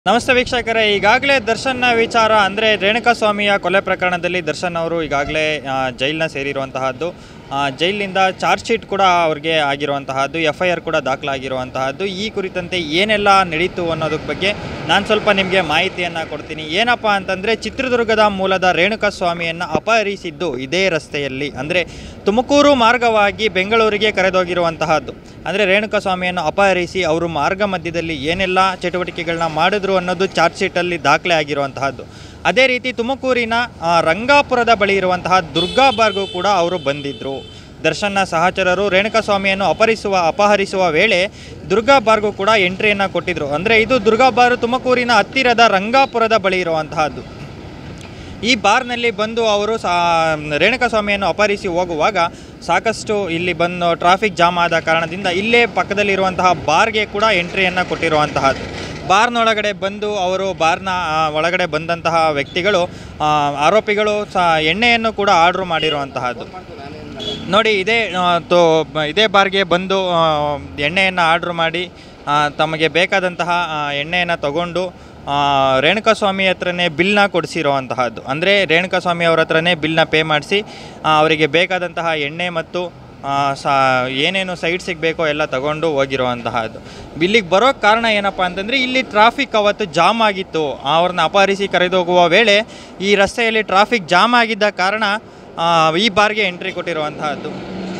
ನಮಸ್ತೆ ವೀಕ್ಷಕರೇ ಈಗಾಗಲೇ ದರ್ಶನ್ನ ವಿಚಾರ ಅಂದರೆ ರೇಣುಕಾಸ್ವಾಮಿಯ ಕೊಲೆ ಪ್ರಕರಣದಲ್ಲಿ ದರ್ಶನ್ ಅವರು ಈಗಾಗಲೇ ಆ, ಜೈಲನ್ನ ಸೇರಿರುವಂತಹದ್ದು ಆ, ಜೈಲಿನಿಂದ ಚಾರ್ಜ್ ಶೀಟ್ ಕೂಡ ಅವ್ರಿಗೆ ಆಗಿರುವಂತಹದ್ದು ಎಫ್ ಐ ಆರ್ ಕೂಡ ದಾಖಲಾಗಿರುವಂತಹದ್ದು ಈ ಕುರಿತಂತೆ ಏನೆಲ್ಲ ನಡೀತು ಅನ್ನೋದಕ್ಕೆ ಬಗ್ಗೆ ನಾನು ಸ್ವಲ್ಪ ನಿಮಗೆ ಮಾಹಿತಿಯನ್ನು ಕೊಡ್ತೀನಿ ಏನಪ್ಪ ಅಂತಂದರೆ ಚಿತ್ರದುರ್ಗದ ಮೂಲದ ರೇಣುಕಾಸ್ವಾಮಿಯನ್ನು ಅಪಹರಿಸಿದ್ದು ಇದೇ ರಸ್ತೆಯಲ್ಲಿ ಅಂದರೆ ತುಮಕೂರು ಮಾರ್ಗವಾಗಿ ಬೆಂಗಳೂರಿಗೆ ಕರೆದೋಗಿರುವಂತಹದ್ದು ಅಂದರೆ ರೇಣುಕಾಸ್ವಾಮಿಯನ್ನು ಅಪಹರಿಸಿ ಅವರು ಮಾರ್ಗ ಮಧ್ಯದಲ್ಲಿ ಏನೆಲ್ಲ ಚಟುವಟಿಕೆಗಳನ್ನ ಮಾಡಿದ್ರು ಅನ್ನೋದು ಚಾರ್ಜ್ ಶೀಟಲ್ಲಿ ದಾಖಲೆ ಆಗಿರುವಂತಹದ್ದು ಅದೇ ರೀತಿ ತುಮಕೂರಿನ ಆ, ರಂಗಾಪುರದ ಬಳಿ ಇರುವಂತಹ ದುರ್ಗಾ ಬಾರ್ಗೂ ಕೂಡ ಅವರು ಬಂದಿದ್ದರು ದರ್ಶನ್ನ ಸಹಚರರು ರೇಣುಕಾಸ್ವಾಮಿಯನ್ನು ಅಪಹರಿಸುವ ಅಪಹರಿಸುವ ವೇಳೆ ದುರ್ಗಾ ಬಾರ್ಗೂ ಕೂಡ ಎಂಟ್ರಿಯನ್ನು ಕೊಟ್ಟಿದ್ದರು ಅಂದರೆ ಇದು ದುರ್ಗಾ ಬಾರ್ ತುಮಕೂರಿನ ಹತ್ತಿರದ ರಂಗಾಪುರದ ಬಳಿ ಇರುವಂತಹದ್ದು ಈ ಬಾರ್ನಲ್ಲಿ ಬಂದು ಅವರು ಸಾ ರೇಣುಕಾಸ್ವಾಮಿಯನ್ನು ಅಪಹರಿಸಿ ಹೋಗುವಾಗ ಸಾಕಷ್ಟು ಇಲ್ಲಿ ಬಂದು ಟ್ರಾಫಿಕ್ ಜಾಮ್ ಆದ ಕಾರಣದಿಂದ ಇಲ್ಲೇ ಪಕ್ಕದಲ್ಲಿರುವಂತಹ ಬಾರ್ಗೆ ಕೂಡ ಎಂಟ್ರಿಯನ್ನು ಕೊಟ್ಟಿರುವಂತಹದ್ದು ಬಾರ್ನೊಳಗಡೆ ಬಂದು ಅವರು ಬಾರ್ನ ಆ, ಒಳಗಡೆ ಬಂದಂತಹ ವ್ಯಕ್ತಿಗಳು ಆ, ಆರೋಪಿಗಳು ಸಹ ಎಣ್ಣೆಯನ್ನು ಕೂಡ ಆರ್ಡ್ರ್ ಮಾಡಿರುವಂತಹದ್ದು ನೋಡಿ ಇದೇ ಆ, ತೋ ಬ- ಇದೇ ಬಾರ್ಗೆ ಬಂದು ಆ, ಎಣ್ಣೆಯನ್ನು ಆರ್ಡ್ರ್ ಮಾಡಿ ಆ, ತಮಗೆ ಬೇಕಾದಂತಹ ಆ, ಎಣ್ಣೆಯನ್ನು ತಗೊಂಡು ಆ, ರೇಣುಕಾಸ್ವಾಮಿ ಹತ್ರನೇ ಬಿಲ್ನ ಕೊಡಿಸಿರುವಂತಹದ್ದು ಅಂದರೆ ರೇಣುಕಾಸ್ವಾಮಿ ಅವ್ರ ಹತ್ರನೇ ಬಿಲ್ನ ಪೇ ಮಾಡಿಸಿ ಅವರಿಗೆ ಬೇಕಾದಂತಹ ಎಣ್ಣೆ ಮತ್ತು ಆ, ಸಾ ಏನೇನು ಸೈಡ್ ಸಿಗಬೇಕೋ ಎಲ್ಲ ತಗೊಂಡು ಹೋಗಿರುವಂತಹದ್ದು ಇಲ್ಲಿಗೆ ಬರೋಕ್ಕೆ ಕಾರಣ ಏನಪ್ಪ ಅಂತಂದರೆ ಇಲ್ಲಿ ಟ್ರಾಫಿಕ್ ಅವತ್ತು ಜಾಮ್ ಆಗಿತ್ತು ಅವ್ರನ್ನ ಅಪಹರಿಸಿ ಕರೆದೋಗುವ ವೇಳೆ ಈ ರಸ್ತೆಯಲ್ಲಿ ಟ್ರಾಫಿಕ್ ಜಾಮ್ ಆಗಿದ್ದ ಕಾರಣ ಆ, ಈ ಬಾರ್ಗೆ ಎಂಟ್ರಿ ಕೊಟ್ಟಿರುವಂತಹದ್ದು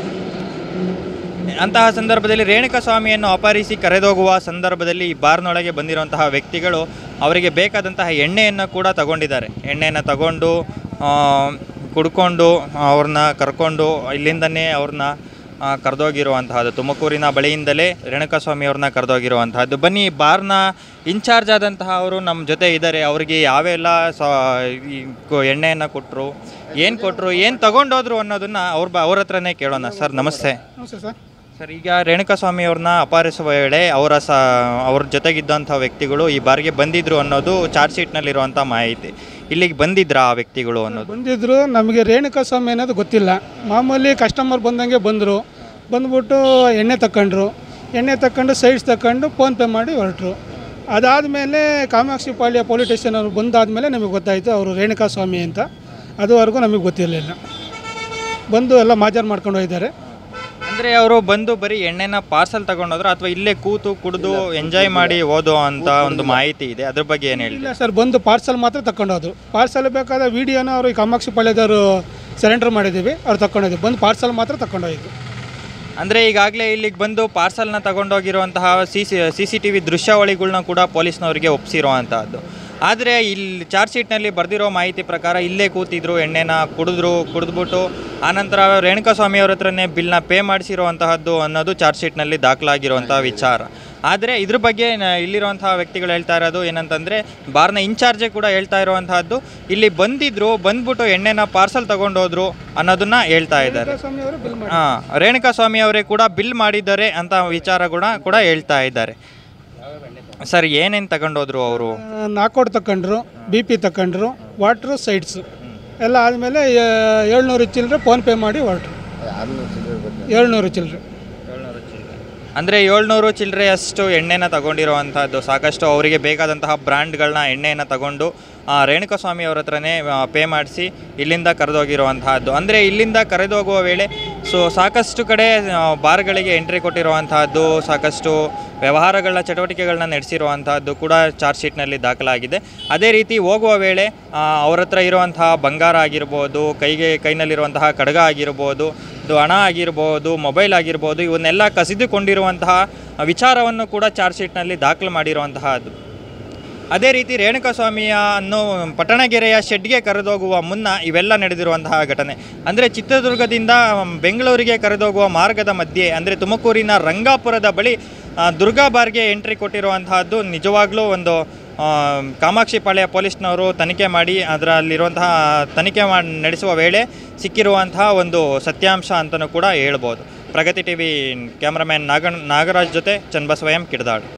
ಅಂತಹ ಸಂದರ್ಭದಲ್ಲಿ ರೇಣುಕಾಸ್ವಾಮಿಯನ್ನು ಅಪಹರಿಸಿ ಕರೆದೋಗುವ ಸಂದರ್ಭದಲ್ಲಿ ಈ ಬಾರ್ನೊಳಗೆ ಬಂದಿರುವಂತಹ ವ್ಯಕ್ತಿಗಳು ಅವರಿಗೆ ಬೇಕಾದಂತಹ ಎಣ್ಣೆಯನ್ನು ಕೂಡ ತಗೊಂಡಿದ್ದಾರೆ ಎಣ್ಣೆಯನ್ನು ತಗೊಂಡು ಆ, ಕುಡ್ಕೊಂಡು ಅವ್ರನ್ನ ಕರ್ಕೊಂಡು ಇಲ್ಲಿಂದನೇ ಅವ್ರನ್ನ ಆ, ಕರೆದೋಗಿರುವಂತಹದ್ದು ತುಮಕೂರಿನ ಬಳಿಯಿಂದಲೇ ರೇಣುಕಾಸ್ವಾಮಿ ಅವ್ರನ್ನ ಕರೆದೋಗಿರುವಂತಹದ್ದು ಬನ್ನಿ ಬಾರ್ನ ಇನ್ಚಾರ್ಜ್ ಆದಂತಹ ಅವರು ನಮ್ಮ ಜೊತೆ ಇದ್ದಾರೆ ಅವರಿಗೆ ಯಾವೆಲ್ಲ ಸ ಈ ಕು- ಎಣ್ಣೆಯನ್ನು ಕೊಟ್ಟರು ಏನು ಕೊಟ್ಟರು ಏನು ತಗೊಂಡೋದ್ರು ಅನ್ನೋದನ್ನ ಅವ್ರ ಬ ಅವ್ರ ಹತ್ರನೇ ಕೇಳೋಣ ಸರ್ ನಮಸ್ತೆ ನಮಸ್ತೆ ಸರ್ ಸರ್ ಈಗ ರೇಣುಕಾಸ್ವಾಮಿ ಅವ್ರನ್ನ ಅಪಹರಿಸುವ ವೇಳೆ ಅವರ ಸ ಅವ್ರ ಜೊತೆಗಿದ್ದಂಥ ವ್ಯಕ್ತಿಗಳು ಈ ಬಾರಿಗೆ ಬಂದಿದ್ರು ಅನ್ನೋದು ಚಾರ್ಜ್ ಶೀಟ್ನಲ್ಲಿರುವಂಥ ಮಾಹಿತಿ ಇಲ್ಲಿಗೆ ಬಂದಿದ್ರಾ ಆ ವ್ಯಕ್ತಿಗಳು ಅನ್ನೋದು ಬಂದಿದ್ರು ನಮಗೆ ರೇಣುಕಾ ಸ್ವಾಮಿ ಅನ್ನೋದು ಗೊತ್ತಿಲ್ಲ ಮಾಮೂಲಿ ಕಸ್ಟಮರ್ ಬಂದಂಗೆ ಬಂದರು ಬಂದ್ಬಿಟ್ಟು ಎಣ್ಣೆ ತಗೊಂಡ್ರು ಎಣ್ಣೆ ತಗೊಂಡು ಸೈಡ್ಸ್ ತಗೊಂಡು ಫೋನ್ಪೇ ಮಾಡಿ ಹೊರಟರು ಅದಾದಮೇಲೆ ಕಾಮಾಕ್ಷಿ ಪಾಳ್ಯ ಪೊಲೀಸ್ ಸ್ಟೇಷನ್ ಅವ್ರು ಬಂದಾದಮೇಲೆ ನಮಗೆ ಗೊತ್ತಾಯಿತು ಅವರು ರೇಣುಕಾ ಸ್ವಾಮಿ ಅಂತ ಅದುವರೆಗೂ ನಮಗೆ ಗೊತ್ತಿರಲಿಲ್ಲ ಬಂದು ಎಲ್ಲ ಮಾಜಾರ್ ಮಾಡ್ಕೊಂಡು ಹೋಗಿದ್ದಾರೆ ಅಂದರೆ ಅವರು ಬಂದು ಬರೀ ಎಣ್ಣೆನ ಪಾರ್ಸಲ್ ತಗೊಂಡೋದ್ರು ಅಥವಾ ಇಲ್ಲೇ ಕೂತು ಕುಡಿದು ಎಂಜಾಯ್ ಮಾಡಿ ಓದೋ ಅಂತ ಒಂದು ಮಾಹಿತಿ ಇದೆ ಅದ್ರ ಬಗ್ಗೆ ಏನು ಹೇಳಿ ಇಲ್ಲ ಸರ್ ಬಂದು ಪಾರ್ಸಲ್ ಮಾತ್ರ ತಗೊಂಡೋದ್ರು ಪಾರ್ಸಲ್ ಬೇಕಾದ ವೀಡಿಯೋನ ಅವರು ಈ ಕಾಮಾಕ್ಷಿ ಪಾಳ್ಯದವರು ಸರೆಂಡರ್ ಮಾಡಿದ್ದೀವಿ ಅವ್ರು ತಗೊಂಡೋದ್ವಿ ಬಂದು ಪಾರ್ಸಲ್ ಮಾತ್ರ ತಗೊಂಡೋಗಿದ್ದು ಅಂದರೆ ಈಗಾಗಲೇ ಇಲ್ಲಿಗೆ ಬಂದು ಪಾರ್ಸಲ್ನ ತಗೊಂಡೋಗಿರುವಂತಹ C C C C T V ದೃಶ್ಯಾವಳಿಗಳನ್ನ ಕೂಡ ಪೊಲೀಸ್ನವರಿಗೆ ಒಪ್ಪಿಸಿರುವಂತಹದ್ದು ಆದರೆ ಇಲ್ಲಿ ಚಾರ್ಜ್ ಶೀಟ್ನಲ್ಲಿ ಬರೆದಿರೋ ಮಾಹಿತಿ ಪ್ರಕಾರ ಇಲ್ಲೇ ಕೂತಿದ್ರು ಎಣ್ಣೆನ ಕುಡಿದ್ರು ಕುಡಿದ್ಬಿಟ್ಟು ಆನಂತರ ರೇಣುಕಾಸ್ವಾಮಿ ಅವ್ರ ಹತ್ರನೇ ಬಿಲ್ನ ಪೇ ಮಾಡಿಸಿರುವಂತಹದ್ದು ಅನ್ನೋದು ಚಾರ್ಜ್ ಶೀಟ್ನಲ್ಲಿ ದಾಖಲಾಗಿರುವಂತಹ ವಿಚಾರ ಆದರೆ ಇದ್ರ ಬಗ್ಗೆ ನ- ಇಲ್ಲಿರುವಂತಹ ವ್ಯಕ್ತಿಗಳು ಹೇಳ್ತಾ ಇರೋದು ಏನಂತಂದರೆ ಬಾರ್ನ ಇನ್ಚಾರ್ಜೆ ಕೂಡ ಹೇಳ್ತಾ ಇರುವಂತಹದ್ದು ಇಲ್ಲಿ ಬಂದಿದ್ರು ಬಂದ್ಬಿಟ್ಟು ಎಣ್ಣೆನ ಪಾರ್ಸಲ್ ತಗೊಂಡೋದ್ರು ಅನ್ನೋದನ್ನ ಹೇಳ್ತಾ ಇದ್ದಾರೆ ಸ್ವಾಮಿ ಅವರು ಬಿಲ್ ಮಾಡಿ ಹಾಂ ರೇಣುಕಾ ಸ್ವಾಮಿ ಅವರೇ ಕೂಡ ಬಿಲ್ ಮಾಡಿದ್ದಾರೆ ಅಂತ ವಿಚಾರ ಕೂಡ ಕೂಡ ಹೇಳ್ತಾ ಇದ್ದಾರೆ ಸರ್ ಏನೇನು ತಗೊಂಡೋದ್ರು ಅವರು ನಾಕೌಟ್ ತಗೊಂಡ್ರು ಬಿ ಪಿ ತಗೊಂಡ್ರು ವಾಟ್ರು ಸೈಡ್ಸು ಎಲ್ಲ ಆದಮೇಲೆ ಏಳ್ನೂರು ಚಿಲ್ಲರೆ ಫೋನ್ಪೇ ಮಾಡಿ ಹೊರಟ್ರು ಏಳ್ನೂರು ಚಿಲ್ಲರೆ ಅಂದರೆ ಏಳ್ನೂರು ಚಿಲ್ಲರೆಯಷ್ಟು ಎಣ್ಣೆನ ತಗೊಂಡಿರುವಂಥದ್ದು ಸಾಕಷ್ಟು ಅವರಿಗೆ ಬೇಕಾದಂತಹ ಬ್ರ್ಯಾಂಡ್ಗಳನ್ನ ಎಣ್ಣೆಯನ್ನು ತಗೊಂಡು ಆ, ರೇಣುಕಾಸ್ವಾಮಿ ಅವ್ರ ಹತ್ರನೇ ಪೇ ಮಾಡಿಸಿ ಇಲ್ಲಿಂದ ಕರೆದೋಗಿರುವಂತಹದ್ದು ಅಂದರೆ ಇಲ್ಲಿಂದ ಕರೆದೋಗುವ ವೇಳೆ ಸೊ ಸಾಕಷ್ಟು ಕಡೆ ಆ, ಬಾರ್ಗಳಿಗೆ ಎಂಟ್ರಿ ಕೊಟ್ಟಿರುವಂತಹದ್ದು ಸಾಕಷ್ಟು ವ್ಯವಹಾರಗಳನ್ನ ಚಟುವಟಿಕೆಗಳನ್ನ ನಡೆಸಿರುವಂತಹದ್ದು ಕೂಡ ಚಾರ್ಜ್ ಶೀಟ್ನಲ್ಲಿ ದಾಖಲಾಗಿದೆ ಅದೇ ರೀತಿ ಹೋಗುವ ವೇಳೆ ಆ, ಅವ್ರ ಹತ್ರ ಇರುವಂತಹ ಬಂಗಾರ ಆಗಿರ್ಬೋದು ಕೈಗೆ ಕೈನಲ್ಲಿರುವಂತಹ ಖಡ್ಗ ಆಗಿರ್ಬೋದು ಇದು ಹಣ ಆಗಿರ್ಬೋದು ಮೊಬೈಲ್ ಆಗಿರ್ಬೋದು ಇವನ್ನೆಲ್ಲ ಕಸಿದುಕೊಂಡಿರುವಂತಹ ವಿಚಾರವನ್ನು ಕೂಡ ಚಾರ್ಜ್ ಶೀಟ್ನಲ್ಲಿ ದಾಖಲು ಮಾಡಿರುವಂತಹದ್ದು ಅದೇ ರೀತಿ ರೇಣುಕಾಸ್ವಾಮಿಯ ಅನ್ನು ಪಟ್ಟಣಗೆರೆಯ ಶೆಡ್ಗೆ ಕರೆದೋಗುವ ಮುನ್ನ ಇವೆಲ್ಲ ನಡೆದಿರುವಂತಹ ಘಟನೆ ಅಂದರೆ ಚಿತ್ರದುರ್ಗದಿಂದ ಮ್, ಬೆಂಗಳೂರಿಗೆ ಕರೆದೋಗುವ ಮಾರ್ಗದ ಮಧ್ಯೆ ಅಂದರೆ ತುಮಕೂರಿನ ರಂಗಾಪುರದ ಬಳಿ ಆ, ದುರ್ಗಾ ಬಾರ್ಗೆ ಎಂಟ್ರಿ ಕೊಟ್ಟಿರುವಂತಹದ್ದು ನಿಜವಾಗ್ಲೂ ಒಂದು ಆ, ಕಾಮಾಕ್ಷಿ ಪಾಳ್ಯ ಪೊಲೀಸ್ನವರು ತನಿಖೆ ಮಾಡಿ ಅದರಲ್ಲಿರುವಂತಹ ತನಿಖೆ ಮಾಡಿ ನಡೆಸುವ ವೇಳೆ ಸಿಕ್ಕಿರುವಂತಹ ಒಂದು ಸತ್ಯಾಂಶ ಅಂತಲೂ ಕೂಡ ಹೇಳ್ಬೋದು ಪ್ರಗತಿ ಟಿ ವಿ ಕ್ಯಾಮ್ರಾಮ್ಯಾನ್ ನಾಗ ನಾಗರಾಜ್ ಜೊತೆ ಚನ್ನಬಸವಯ್ಯ ಕಿಡ್ದಾಳ್